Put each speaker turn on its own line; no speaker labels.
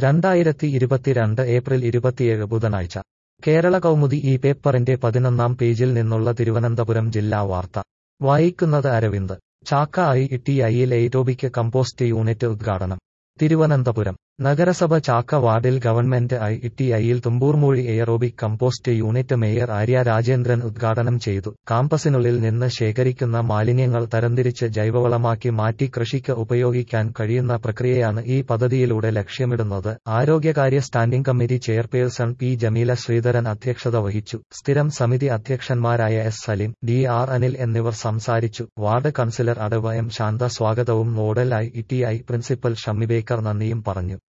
രണ്ടായിരത്തി ഇരുപത്തിരണ്ട് ഏപ്രിൽ ഇരുപത്തിയേഴ് ബുധനാഴ്ച കേരള കൗമുദി ഈ പേപ്പറിന്റെ പതിനൊന്നാം പേജിൽ നിന്നുള്ള തിരുവനന്തപുരം ജില്ലാ വാർത്ത വായിക്കുന്നത് അരവിന്ദ് ചാക്ക ഐ ടി ഐയിൽ എയ്റ്റോബിക്ക് കമ്പോസ്റ്റ് യൂണിറ്റ് ഉദ്ഘാടനം തിരുവനന്തപുരം നഗരസഭ ചാക്ക വാർഡിൽ ഗവൺമെന്റ് ഐ ടി ഐയിൽ Thumboormuzhi aerobic compost unit mayor Arya Rajendran ഉദ്ഘാടനം ചെയ്തു കാമ്പസിനുള്ളിൽ നിന്ന് ശേഖരിക്കുന്ന മാലിന്യങ്ങൾ തരംതിരിച്ച് ജൈവവളമാക്കി മാറ്റി കൃഷിക്ക് ഉപയോഗിക്കാൻ കഴിയുന്ന പ്രക്രിയയാണ് ഈ പദ്ധതിയിലൂടെ ലക്ഷ്യമിടുന്നത് ആരോഗ്യകാര്യ standing committee chairperson P Jameela Sreedharan അധ്യക്ഷത വഹിച്ചു സ്ഥിരം സമിതി അധ്യക്ഷന്മാരായ S Saleem D R Anil എന്നിവർ സംസാരിച്ചു വാർഡ് കൌൺസിലർ അടവ് എം ശാന്ത സ്വാഗതവും nodal I T I principal Shammi Baker നന്ദിയും പറഞ്ഞു